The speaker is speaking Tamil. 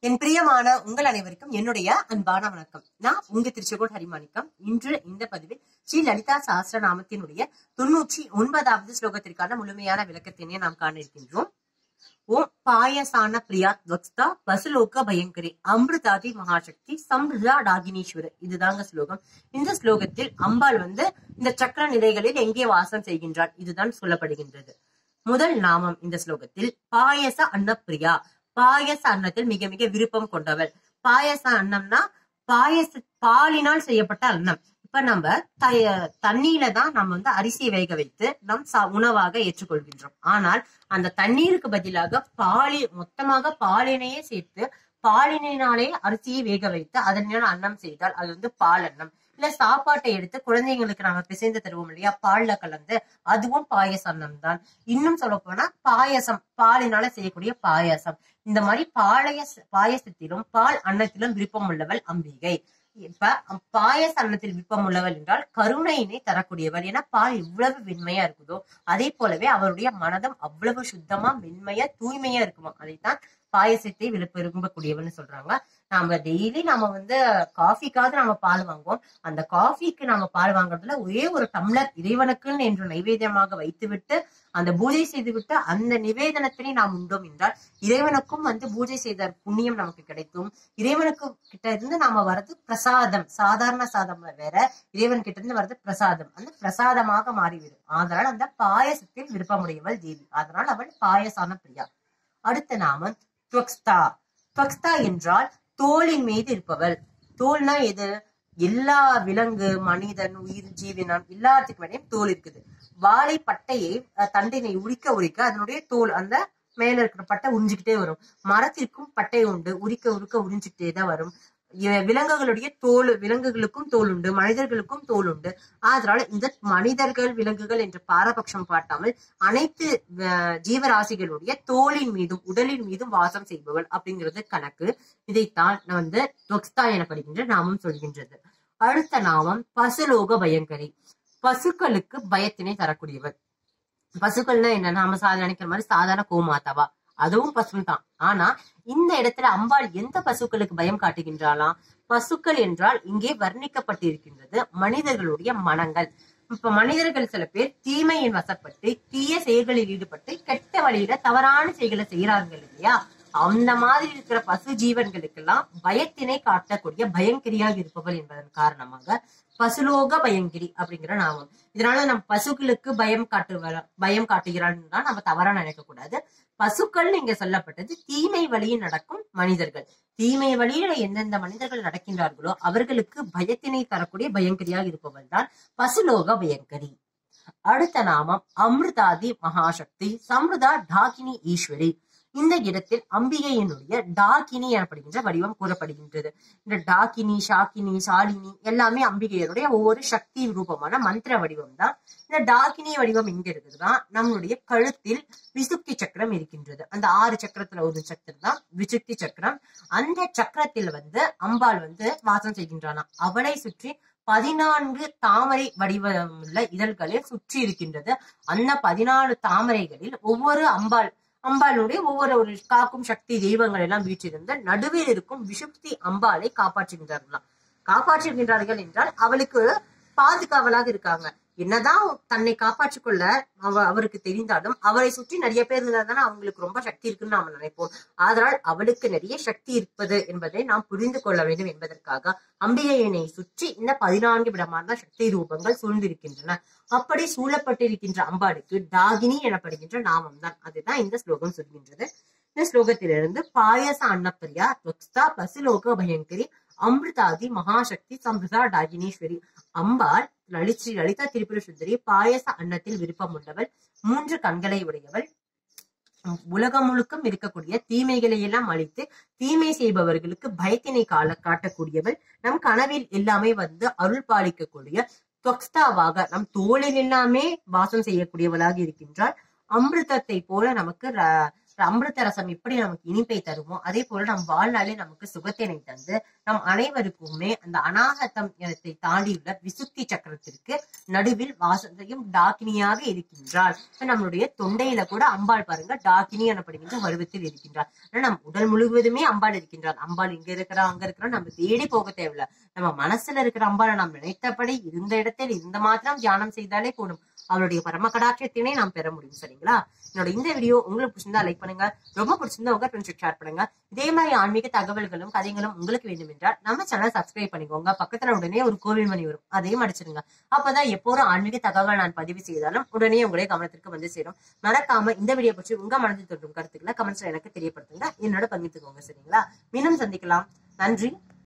என் பிரியமான உங்கள் அனைவருக்கும் என்னுடைய அன்பான வணக்கம் நான் உங்க திருச்செங்கோடு ஹரிமாணிக்கம் இன்று இந்த பதிவில் ஸ்ரீ லலிதா சாஸ்திர நாமத்தினுடைய தொன்னூற்றி ஒன்பதாவது ஸ்லோகத்திற்கான முழுமையான விளக்கத்தினை நாம் காண இருக்கின்றோம் ஓம் பாயசான பிரியா துவக்ஸ்தா பசுலோக பயங்கரி அமிர்தாதி மகாசக்தி சம்பிரதா டாகினீஸ்வர இதுதாங்க ஸ்லோகம் இந்த ஸ்லோகத்தில் அம்பாள் வந்து இந்த சக்கர நிலைகளில் எங்கே வாசம் செய்கின்றாள் இதுதான் சொல்லப்படுகின்றது முதல் நாமம் இந்த ஸ்லோகத்தில் பாயச அன்னப்பிரியா பாயச அன்னத்தில் மிக மிக விருப்பம் கொண்டவள் பாயச அன்னம்னா பாயச பாலினால் செய்யப்பட்ட அன்னம் இப்ப நம்ம த- தண்ணியில தான் நம்ம வந்து அரிசியை வேக வைத்து நம் சா- உணவாக ஏற்றுக்கொள்கின்றோம் ஆனால் அந்த தண்ணீருக்கு பதிலாக பாலி மொத்தமாக பாலினையே சேர்த்து பாலினாலே அரிசியை வேக வைத்து அதனால் அன்னம் செய்தால் அது வந்து பால் அன்னம் இல்ல சாப்பாட்டை எடுத்து குழந்தைங்களுக்கு நாம பிசைந்து தருவோம் இல்லையா பால்ல கலந்து அதுவும் பாயச அன்னம் தான் இன்னும் சொல்ல போனா பாயசம் பாலினால செய்யக்கூடிய பாயசம் இந்த மாதிரி பாளைய பாயசத்திலும் பால் அன்னத்திலும் விருப்பம் உள்ளவள் அம்பிகை இப்ப அம் பாயச அன்னத்தில் விருப்பம் உள்ளவள் என்றால் கருணையினை தரக்கூடியவள் ஏன்னா பால் எவ்வளவு வெண்மையா இருக்குதோ அதே போலவே அவருடைய மனதும் அவ்வளவு சுத்தமா மென்மையா தூய்மையா இருக்குமா அதைத்தான் பாயசத்தை விருப்ப விரும்பக்கூடியவள்னு சொல்றாங்க நாம டெய்லி நாம வந்து காஃபிக்காவது நாம பால் வாங்குவோம் அந்த காஃபிக்கு நாம பால் வாங்குறதுல ஒரே ஒரு டம்ளர் இறைவனுக்குன்னு என்று நைவேத்தியமாக வைத்துவிட்டு அந்த பூஜை செய்துவிட்டு அந்த நிவேதனத்தினை நாம் உண்டோம் என்றால் இறைவனுக்கும் வந்து பூஜை செய்த புண்ணியம் நமக்கு கிடைக்கும் இறைவனுக்கு கிட்ட இருந்து நாம வர்றது பிரசாதம் சாதாரண சாதம் வேற இறைவன் கிட்ட இருந்து வர்றது பிரசாதம் அந்த பிரசாதமாக மாறிவிடும் அதனால் அந்த பாயசத்தில் விருப்பமுடையவள் தேவி அதனால் அவள் பாயசான பிரியா அடுத்த நாமம் துவக்ஸ்தா துவக்ஸ்தா என்றால் தோளின் மீது இருப்பவள் தோல்னா எது எல்லா விலங்கு மனிதன் உயிர் ஜீவினம் எல்லாத்துக்கு மேலேயும் தோல் இருக்குது வாழை பட்டையை அஹ், தண்டினை உரிக்க உரிக்க அதனுடைய தோல் அந்த மேல இருக்கிற பட்டை உறிஞ்சிக்கிட்டே வரும் மரத்திற்கும் பட்டை உண்டு உரிக்க உரிக்க உறிஞ்சிக்கிட்டே தான் வரும் இ- விலங்குகளுடைய தோல் விலங்குகளுக்கும் தோல் உண்டு மனிதர்களுக்கும் தோல் உண்டு அதனால இந்த மனிதர்கள் விலங்குகள் என்ற பாரபட்சம் பாட்டாமல் அனைத்து அஹ், ஜீவராசிகளுடைய தோலின் மீதும் உடலின் மீதும் வாசம் செய்பவள் அப்படிங்கிறது கணக்கு இதைத்தான் நான் வந்து துவக்ஸ்தா எனப்படுகின்ற நாமம் சொல்கின்றது அடுத்த நாமம் பசுலோக பயங்கரி பசுக்களுக்கு பயத்தினை தரக்கூடியவர் பசுக்கள்னா என்ன நாம சாதாரண நினைக்கிற மாதிரி சாதாரண கோமாதாவா அதுவும் பசு தான் ஆனா இந்த இடத்துல அம்பாள் எந்த பசுக்களுக்கு பயம் காட்டுகின்றாளாம் பசுக்கள் என்றால் இங்கே வர்ணிக்கப்பட்டிருக்கின்றது மனிதர்களுடைய மனங்கள் இப்ப மனிதர்கள் சில பேர் தீமையின் வசப்பட்டு தீய செயல்களில் ஈடுபட்டு கெட்ட வழியில தவறான செயல்களை செய்யறார்கள் இல்லையா அந்த மாதிரி இருக்கிற பசு ஜீவன்களுக்கெல்லாம் பயத்தினை காட்டக்கூடிய பயங்கரியாக இருப்பவள் என்பதன் காரணமாக பசுலோக பயங்கிரி அப்படிங்கிற நாமம் இதனால நம்ம பசுக்களுக்கு பயம் காட்டுவ பயம் காட்டுகிறான்னா நம்ம தவறா நினைக்க கூடாது பசுக்கள் இங்க சொல்லப்பட்டது தீமை வழியில் நடக்கும் மனிதர்கள் தீமை வழியில எந்தெந்த மனிதர்கள் நடக்கின்றார்களோ அவர்களுக்கு பயத்தினை தரக்கூடிய பயங்கரியாக இருப்பவள் தான் பசுலோக பயங்கரி அடுத்த நாமம் அமிர்தாதி மகாசக்தி சம்ருதா டாகினி ஈஸ்வரி இந்த இடத்தில் அம்பிகையினுடைய டாகினி எனப்படுகின்ற வடிவம் கூறப்படுகின்றது இந்த டாகினி ஷாக்கினி சாலினி எல்லாமே அம்பிகையருடைய ஒவ்வொரு சக்தி ரூபமான மந்திர வடிவம் தான் இந்த டாகினி வடிவம் எங்க இருக்குதுன்னா நம்மளுடைய கழுத்தில் விசுக்தி சக்கரம் இருக்கின்றது அந்த ஆறு சக்கரத்துல ஒரு சக்கரம் தான் விசுக்தி சக்கரம் அந்த சக்கரத்தில் வந்து அம்பாள் வந்து வாசம் செய்கின்றானா அவளை சுற்றி பதினான்கு தாமரை வடிவமுள்ள இதழ்களில் சுற்றி இருக்கின்றது அந்த பதினாலு தாமரைகளில் ஒவ்வொரு அம்பாள் அம்பாளுடைய ஒவ்வொரு ஒரு காக்கும் சக்தி தெய்வங்கள் எல்லாம் வீற்றிருந்து நடுவில் இருக்கும் விசுக்தி அம்பாளை காப்பாற்றுகின்றார்களாம் காப்பாற்றுகின்றார்கள் என்றால் அவளுக்கு பாதுகாவலாக இருக்காங்க என்னதான் தன்னை காப்பாற்றிக் கொள்ள அவ அவருக்கு தெரிந்தாலும் அவரை சுற்றி நிறைய பேர் இருந்தால் தானே அவங்களுக்கு ரொம்ப சக்தி இருக்குன்னு நாம நினைப்போம் அதனால் அவளுக்கு நிறைய சக்தி இருப்பது என்பதை நாம் புரிந்து கொள்ள வேண்டும் என்பதற்காக அம்பிகையினை சுற்றி இந்த பதினான்கு விதமான சக்தி ரூபங்கள் சூழ்ந்திருக்கின்றன அப்படி சூழப்பட்டிருக்கின்ற அம்பாளுக்கு டாகினி எனப்படுகின்ற நாமம் தான் அதுதான் இந்த ஸ்லோகம் சொல்கின்றது இந்த ஸ்லோகத்திலிருந்து பாயச அன்னப்பிரியா துவக்ஸ்தா பசுலோக பயங்கரி அமிர்தாதி மகாசக்தி சம்பிரதா டாகினீஸ்வரி அம்பாள் லலித் ஸ்ரீ லலிதா திரிபுர சுந்தரி பாயச அன்னத்தில் விருப்பம் உள்ளவள் மூன்று கண்களை உடையவள் உலகம் முழுக்கும் இருக்கக்கூடிய தீமைகளை எல்லாம் அழித்து தீமை செய்பவர்களுக்கு பயத்தினை கால காட்டக்கூடியவள் நம் கனவில் எல்லாமே வந்து அருள் பாலிக்கக்கூடிய துவக்ஸ்தாவாக நம் தோளில் எல்லாமே வாசம் செய்யக்கூடியவளாக இருக்கின்றாள் அமிர்தத்தை போல நமக்கு ர- அமிர்த ரசம் எப்படி நமக்கு இனிப்பை தருமோ அதே போல நம் வாழ்நாளே நமக்கு சுகத்தினை தந்து நம் அனைவருக்குமே அந்த அநாகதம் இனத்தை தாண்டியுள்ள விசுத்தி சக்கரத்திற்கு நடுவில் வாசந்தையும் டாக்கினியாக இருக்கின்றாள் இப்ப நம்மளுடைய தொண்டையில கூட அம்பாள் பாருங்க டாக்கினி எனப்படுகின்ற வடிவத்தில் இருக்கின்றாள் ஆனா நம் உடல் முழுவதுமே அம்பாள் இருக்கின்றாள் அம்பாள் இங்க இருக்கிறா அங்க இருக்கிறா நம்ம தேடி போக தேவையில்ல நம்ம மனசுல இருக்கிற அம்பாளை நாம் நினைத்தபடி இருந்த இடத்தில் இருந்த மாத்திரம் தியானம் செய்தாலே போதும் அவளுடைய பரம கடாட்சத்தினை நாம் பெற முடியும் சரிங்களா என்னோட இந்த வீடியோ உங்களுக்கு பிடிச்சிருந்தா லைக் பண்ணுங்க ரொம்ப பிடிச்சிருந்தா உங்க ஃப்ரெண்ட்ஸ் ஷேர் பண்ணுங்க இதே மாதிரி ஆன்மீக தகவல்களும் கதைகளும் உங்களுக்கு வேண்டும் என்றால் நம்ம சேனல் சப்ஸ்கிரைப் பண்ணிக்கோங்க பக்கத்துல உடனே ஒரு கோவில் மணி வரும் அதையும் அடிச்சிருங்க அப்பதான் எப்போதும் ஆன்மீக தகவல் நான் பதிவு செய்தாலும் உடனே உங்களுடைய கவனத்திற்கு வந்து சேரும் மறக்காம இந்த வீடியோ பற்றி உங்க மனதில் தோன்றும் கருத்துக்களை கமெண்ட்ஸ்ல எனக்கு தெரியப்படுத்துங்க என்னோட பகிர்ந்துக்கோங்க சரிங்களா மீண்டும் சந்திக்கலாம் நன்றி